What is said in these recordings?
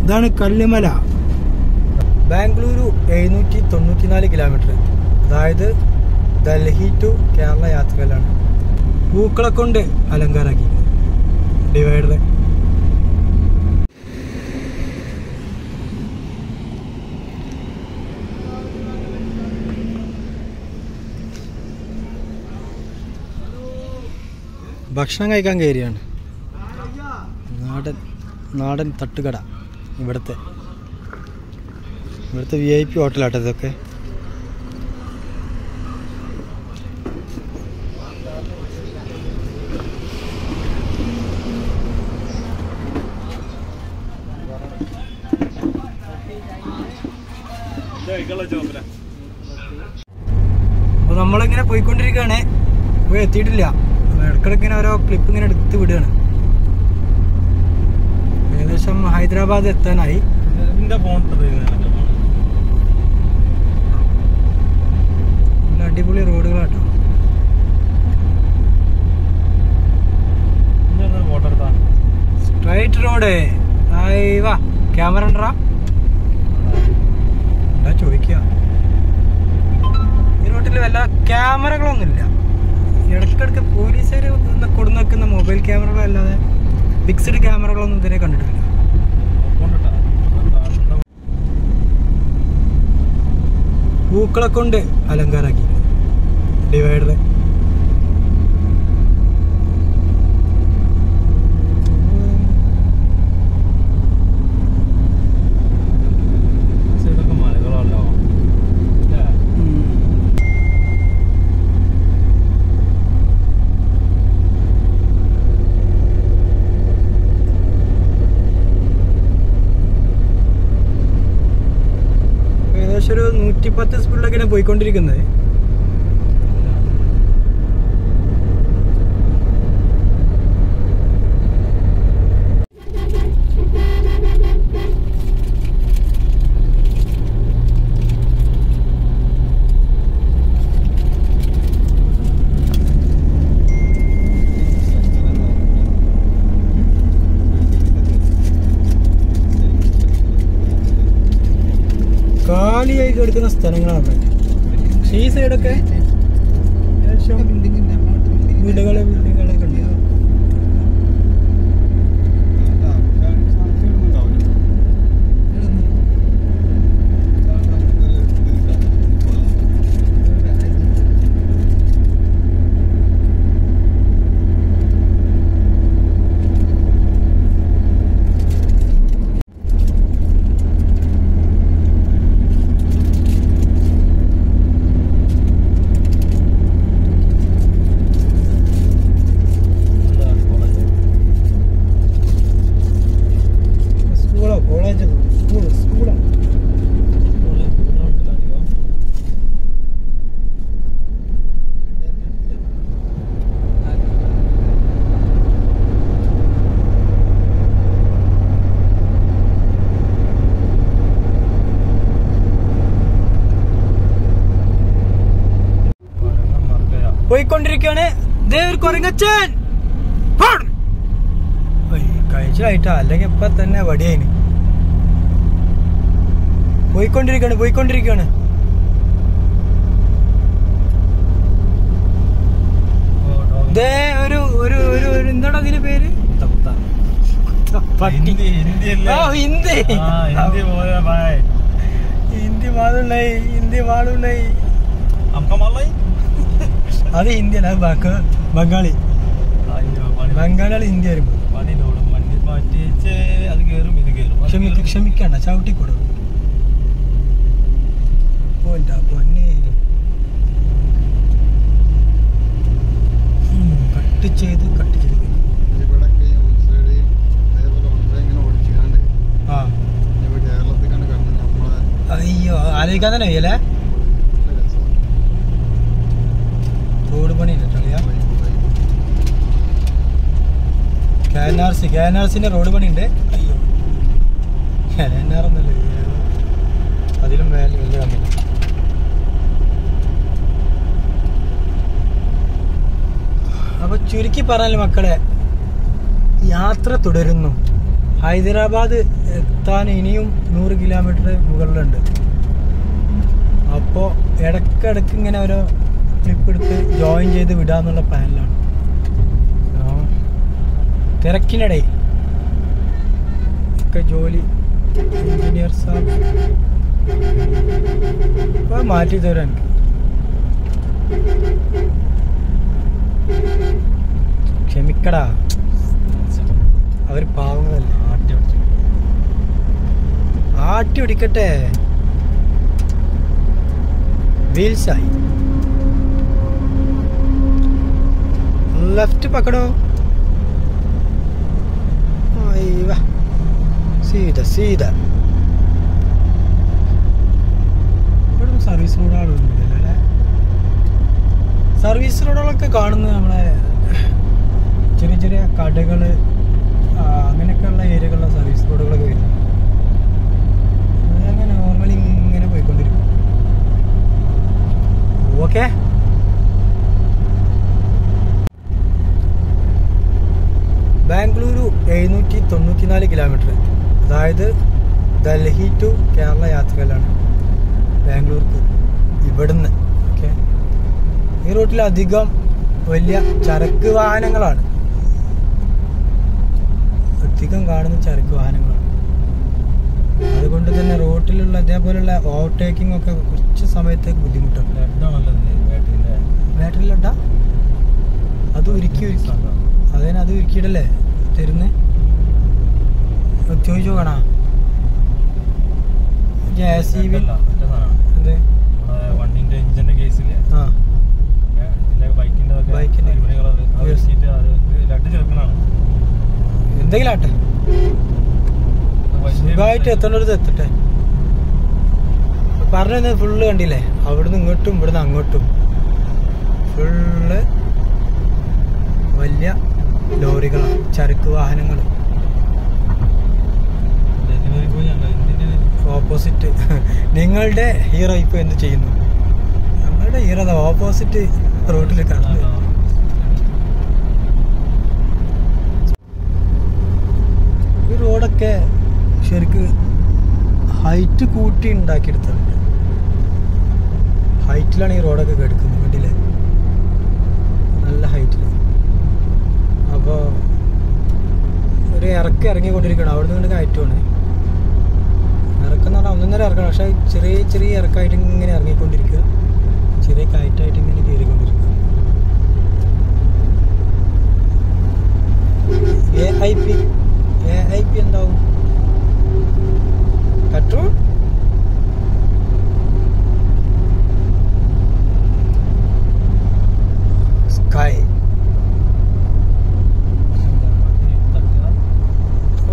ഇതാണ് കല്ലുമല ബാംഗ്ലൂരു എഴുന്നൂറ്റി തൊണ്ണൂറ്റിനാല് കിലോമീറ്റർ അതായത് ഡൽഹി ടു കേരള യാത്രയിലാണ് പൂക്കളെ കൊണ്ട് അലങ്കാരാക്കി ഡിവൈഡർ ഭക്ഷണം കഴിക്കാൻ കയറിയാണ് നാടൻ നാടൻ തട്ടുകട ഇവിടുത്തെ ഇവിടുത്തെ വി ഐ പി ഹോട്ടലാട്ടോ ഇതൊക്കെ അപ്പോൾ നമ്മളിങ്ങനെ പോയിക്കൊണ്ടിരിക്കുകയാണ് പോയി എത്തിയിട്ടില്ല ഇടയ്ക്കിടയ്ക്ക് ഇങ്ങനെ ഓരോ ക്ലിപ്പ് ഇങ്ങനെ എടുത്ത് വിടുകയാണ് ഏകദേശം ഹൈദരാബാദ് എത്താനായി നല്ല അടിപൊളി റോഡുകളാട്ടോ സ്ട്രൈറ്റ് റോഡ് വാ ക്യാമറ ഉണ്ടറാ എന്താ ചോദിക്കുക ഈ റോട്ടിൽ വല്ല ക്യാമറകളൊന്നുമില്ല ഇടയ്ക്കിടയ്ക്ക് പോലീസുകാർ കൊടുന്നു വെക്കുന്ന മൊബൈൽ ക്യാമറകളല്ലാതെ ഫിക്സ്ഡ് ക്യാമറകളൊന്നും ഇതുവരെ കണ്ടിട്ടില്ല പൂക്കളെ കൊണ്ട് അലങ്കാരാക്കി ഡിവൈഡർ ഏകദേശം ഒരു നൂറ്റിപ്പത്ത് സ്പീഡിലൊക്കെയാണ് പോയിക്കൊണ്ടിരിക്കുന്നത് കാലിയായി കിടക്കുന്ന സ്ഥലങ്ങളാണ് പക്ഷേ ഈ സൈഡൊക്കെ അത്യാവശ്യം വീടുകള് ബിൽഡിങ്ങുകളൊക്കെ ഉണ്ട് സ്കൂളോ കോളേജോ സ്കൂൾ സ്കൂളോ പോയിക്കൊണ്ടിരിക്കുകയാണ് ദേ ഒരു കൊരങ്ങച്ചൻ കഴിച്ചായിട്ടാ അല്ലെങ്കിൽ ഇപ്പൊ തന്നെ വടിയായിന് പോയിക്കൊണ്ടിരിക്കുകയാണ് പോയിക്കൊണ്ടിരിക്കുകയാണ് ദേ ഒരു ഒരു ഒരു ഒരു എന്താണ് അതിന്റെ പേര് പട്ടി ആ ഹിന്ദി ഹിന്ദി മാളുണ്ടായി ഹിന്ദി മാളുണ്ടായി അത് ഹിന്ദിയല്ല അത് ബംഗ- ബംഗാളി ബംഗാളികൾ ഹിന്ദി വരുമ്പോ ക്ഷമിക്ക ക്ഷമിക്കണ്ട ചവിട്ടിക്കൂടെ ഓ എൻ്റെ പൊന്നെ ഉം, കട്ട് ചെയ്ത് കട്ട് ചെയ്ത് ആ അയ്യോ ആലോചിക്കാൻ തന്നെ വയ്യല്ലേ റോഡ് പണി കളിയാ K N R C K N R സിന്റെ റോഡ് പണി ഉണ്ട് അയ്യോ കെ എൻ ആർ ഒന്നല്ലേ അതിലും വേല വലിയ കമ്മില്ല അപ്പൊ ചുരുക്കി പറഞ്ഞാൽ മക്കളെ യാത്ര തുടരുന്നു ഹൈദരാബാദ് എത്താൻ ഇനിയും നൂറ് കിലോമീറ്റർ മുകളിലുണ്ട് അപ്പോൾ ഇടയ്ക്കിടയ്ക്ക് ഇങ്ങനെ ഓരോ ക്ലിപ്പ് എടുത്ത് ജോയിൻ ചെയ്ത് വിടാന്നുള്ള പ്ലാനിലാണ് ആ, തിരക്കിനിടയിൽ ഒക്കെ ജോലി എഞ്ചിനീയർ സാബ് അപ്പോൾ മാറ്റി തരാം എനിക്ക് ക്ഷമിക്കടാ അവർ പാവങ്ങളല്ല ആട്ടി പിടിച്ചു ആട്ടി പിടിക്കട്ടെ വീൽസായി ലെഫ്റ്റ് പക്കടോ അയ്യ സീത സീത ഇവിടെ സർവീസ് റോഡുകളൊന്നുമില്ലല്ലോ അല്ലേ സർവീസ് റോഡുകളൊക്കെ കാണുന്നത് നമ്മളെ ചെറിയ ചെറിയ കടകൾ അങ്ങനെയൊക്കെയുള്ള ഏരിയകളിലെ സർവീസ് റോഡുകളൊക്കെ വരുന്നു അതങ്ങനെ നോർമലി ഇങ്ങനെ പോയിക്കൊണ്ടിരിക്കും ഓക്കെ ബാംഗ്ലൂരു എഴുന്നൂറ്റി തൊണ്ണൂറ്റി നാല് കിലോമീറ്റർ അതായത് ഡൽഹി ടു കേരള യാത്രയിലാണ് ബാംഗ്ലൂർക്ക് ഇവിടുന്ന് ഓക്കെ ഈ റൂട്ടിൽ അധികം വലിയ ചരക്ക് വാഹനങ്ങളാണ് അധികം കാണുന്ന ചരക്ക് വാഹനങ്ങളാണ് അതുകൊണ്ട് തന്നെ റോട്ടിലുള്ള ഇതേപോലുള്ള ഓവർടേക്കിംഗ് ഒക്കെ കുറച്ച് സമയത്തേക്ക് ബുദ്ധിമുട്ടുണ്ട് ലഡാണല്ലോ ബാറ്ററിന്റെ ബാറ്ററി ലഡാ അത് ഉരുക്കി ഉരുക്കി അതിന് അത് ഉരുക്കിയിട്ടല്ലേ തരുന്നേ ചോദിച്ചു കാണാ ജെ സി ബി എന്ത് വണ്ടിന്റെ എഞ്ചിന്റെ കേസില്ലേ ആ ഇതിലെ ബൈക്കിന്റെ ബൈക്കിന്റെ. Yes. ലഡ് ചേർക്കണാണ് എന്തെങ്കിലും ആട്ടെ സുഖമായിട്ട് എത്തേണ്ടടുത്ത് എത്തട്ടെ പറഞ്ഞു ഫുള്ള് കണ്ടില്ലേ അവിടുന്ന് ഇങ്ങോട്ടും ഇവിടുന്ന് അങ്ങോട്ടും ഫുള്ള് വലിയ ലോറികളാണ് ചരക്ക് വാഹനങ്ങൾ ഡെലിവറി ബോയ് അല്ല എന്തിന്റെ ഓപ്പോസിറ്റ് നിങ്ങളുടെ ഹീറോ ഇപ്പൊ എന്ത് ചെയ്യുന്നു ഞങ്ങളുടെ ഹീറോ ഓപ്പോസിറ്റ് റോഡിൽ കടന്ന് ഈ റോഡൊക്കെ ശരിക്ക് ഹൈറ്റ് കൂട്ടി ഉണ്ടാക്കിയെടുത്തിട്ടുണ്ട് ഹൈറ്റിലാണ് ഈ റോഡൊക്കെ കിടക്കുന്നത് കണ്ടില്ലേ നല്ല ഹൈറ്റിൽ അപ്പോൾ ഒരു ഇറക്കം ഇറങ്ങിക്കൊണ്ടിരിക്കണം അവിടെ നിന്ന് കയറ്റമാണ് ഇറക്കം എന്ന് പറഞ്ഞാൽ ഒന്നൊന്നര ഇറക്കണം പക്ഷെ ചെറിയ ചെറിയ ഇറക്കമായിട്ട് ഇങ്ങനെ ഇറങ്ങിക്കൊണ്ടിരിക്കുക ചെറിയ കയറ്റായിട്ട് ഇങ്ങനെ കയറിക്കൊണ്ടിരിക്കുക A I P A I P എന്താവും പെട്രോൾ സ്കൈ ഓ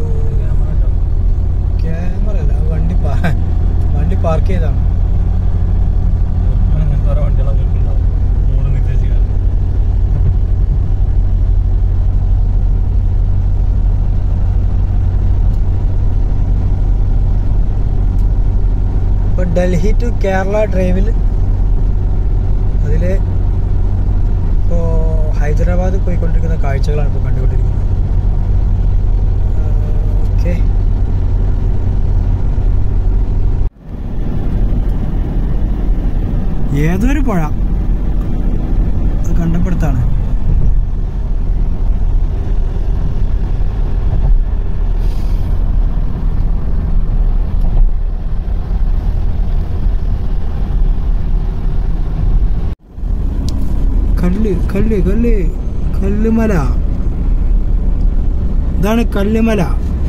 ക്യാമറ അല്ല വണ്ടി പാ- വണ്ടി പാർക്ക് ചെയ്താണ് അങ്ങനത്തെ ഓരോ വണ്ടികളൊക്കെ ഉണ്ടാവും മൂന്ന് നിർദ്ദേശിക്കാൻ ഇപ്പോൾ ഡൽഹി ടു കേരള ഡ്രൈവിൽ അതിൽ ഇപ്പോൾ ഹൈദരാബാദ് പോയിക്കൊണ്ടിരിക്കുന്ന കാഴ്ചകളാണ് ഇപ്പോൾ കണ്ടുകൊണ്ടിരിക്കുന്നത് ഓക്കെ ഏതൊരു പുഴ അത് കണ്ടപ്പെടുത്താണ് കല്ല് കല്ല് കല്ല് കല്ലുമല ഇതാണ് കല്ലുമല